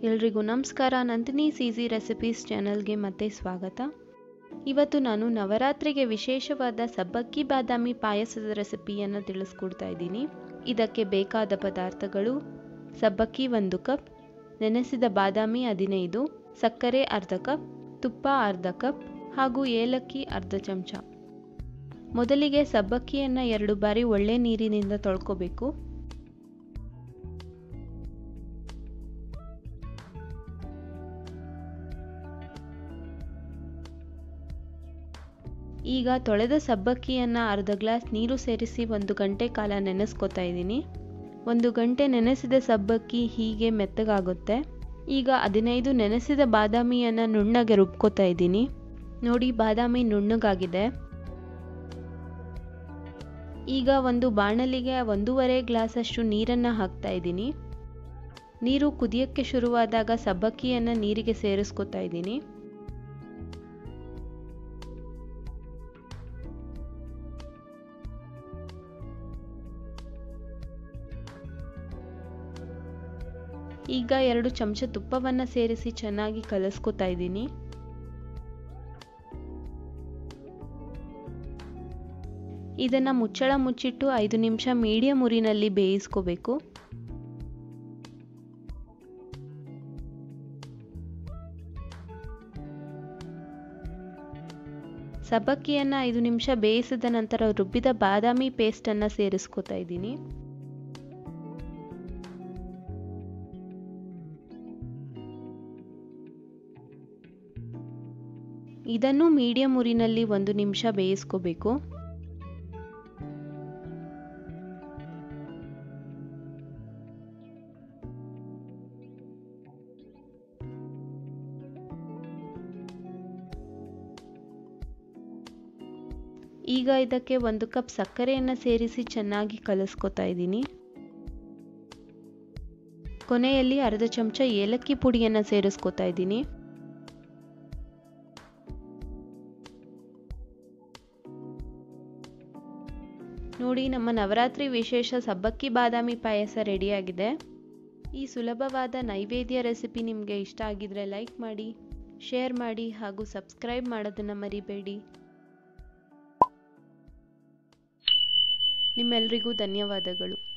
ಎಲ್ರಿಗೂ ನಮಸ್ಕಾರ Nandini CG recipes ಚಾನಲ್ಗೆ ಮತ್ತೆ ಸ್ವಾಗತ ಇವತ್ತು ನಾನು ನವರಾತ್ರಿಗೆ ವಿಶೇಷವಾದ ಸಬ್ಬಕ್ಕಿ ಬಾದಾಮಿ ಪಾಯಸದ ರೆಸಿಪಿಯನ್ನು ತಿಳಿಸ್ಕೊಡ್ತಾ ಇದ್ದೀನಿ ಇದಕ್ಕೆ ಬೇಕಾದ ಪದಾರ್ಥಗಳು ಸಬ್ಬಕ್ಕಿ ಒಂದು ಕಪ್ ನೆನೆಸಿದ ಬಾದಾಮಿ ಹದಿನೈದು ಸಕ್ಕರೆ ಅರ್ಧ ಕಪ್ ತುಪ್ಪ ಅರ್ಧ ಕಪ್ ಹಾಗೂ ಏಲಕ್ಕಿ ಅರ್ಧ ಚಮಚ ಮೊದಲಿಗೆ ಸಬ್ಬಕ್ಕಿಯನ್ನು ಎರಡು ಬಾರಿ ಒಳ್ಳೆ ನೀರಿನಿಂದ ತೊಳ್ಕೊಬೇಕು ಈಗ ತೊಳೆದ ಸಬ್ಬಕ್ಕಿಯನ್ನು ಅರ್ಧ ಗ್ಲಾಸ್ ನೀರು ಸೇರಿಸಿ ಒಂದು ಗಂಟೆ ಕಾಲ ನೆನೆಸ್ಕೊತಾ ಇದ್ದೀನಿ ಒಂದು ಗಂಟೆ ನೆನೆಸಿದ ಸಬ್ಬಕ್ಕಿ ಹೀಗೆ ಮೆತ್ತಗಾಗುತ್ತೆ ಈಗ ಹದಿನೈದು ನೆನೆಸಿದ ಬಾದಾಮಿಯನ್ನು ನುಣ್ಣಗೆ ರುಬ್ಕೋತಾ ಇದ್ದೀನಿ ನೋಡಿ ಬಾದಾಮಿ ನುಣ್ಣಗಾಗಿದೆ ಈಗ ಒಂದು ಬಾಣಲಿಗೆ ಒಂದೂವರೆ ಗ್ಲಾಸಷ್ಟು ನೀರನ್ನು ಹಾಕ್ತಾ ಇದ್ದೀನಿ ನೀರು ಕುದಿಯೋಕ್ಕೆ ಶುರುವಾದಾಗ ಸಬ್ಬಕ್ಕಿಯನ್ನು ನೀರಿಗೆ ಸೇರಿಸ್ಕೊತಾ ಇದ್ದೀನಿ ಈಗ ಎರಡು ಚಮಚ ತುಪ್ಪವನ್ನು ಸೇರಿಸಿ ಚೆನ್ನಾಗಿ ಕಲಸ್ಕೊತಾ ಇದ್ದೀನಿ ಇದನ್ನು ಮುಚ್ಚಳ ಮುಚ್ಚಿಟ್ಟು ಐದು ನಿಮಿಷ ಮೀಡಿಯಂ ಉರಿನಲ್ಲಿ ಬೇಯಿಸ್ಕೋಬೇಕು ಸಬ್ಬಕ್ಕಿಯನ್ನು ಐದು ನಿಮಿಷ ಬೇಯಿಸಿದ ನಂತರ ರುಬ್ಬಿದ ಬಾದಾಮಿ ಪೇಸ್ಟನ್ನು ಸೇರಿಸ್ಕೊತಾ ಇದ್ದೀನಿ ಇದನ್ನು ಮೀಡಿಯಂ ಉರಿನಲ್ಲಿ ಒಂದು ನಿಮಿಷ ಬೇಯಿಸ್ಕೋಬೇಕು ಈಗ ಇದಕ್ಕೆ ಒಂದು ಕಪ್ ಸಕ್ಕರೆಯನ್ನು ಸೇರಿಸಿ ಚೆನ್ನಾಗಿ ಕಲಿಸ್ಕೊತಾ ಇದ್ದೀನಿ ಕೊನೆಯಲ್ಲಿ ಅರ್ಧ ಚಮಚ ಏಲಕ್ಕಿ ಪುಡಿಯನ್ನು ಸೇರಿಸ್ಕೊತಾ ಇದ್ದೀನಿ ನೋಡಿ ನಮ್ಮ ನವರಾತ್ರಿ ವಿಶೇಷ ಸಬ್ಬಕ್ಕಿ ಬಾದಾಮಿ ಪಾಯಸ ರೆಡಿಯಾಗಿದೆ ಈ ಸುಲಭವಾದ ನೈವೇದ್ಯ ರೆಸಿಪಿ ನಿಮಗೆ ಇಷ್ಟ ಆಗಿದ್ರೆ ಲೈಕ್ ಮಾಡಿ ಶೇರ್ ಮಾಡಿ ಹಾಗೂ ಸಬ್ಸ್ಕ್ರೈಬ್ ಮಾಡೋದನ್ನು ಮರಿಬೇಡಿ ನಿಮ್ಮೆಲ್ಲರಿಗೂ ಧನ್ಯವಾದಗಳು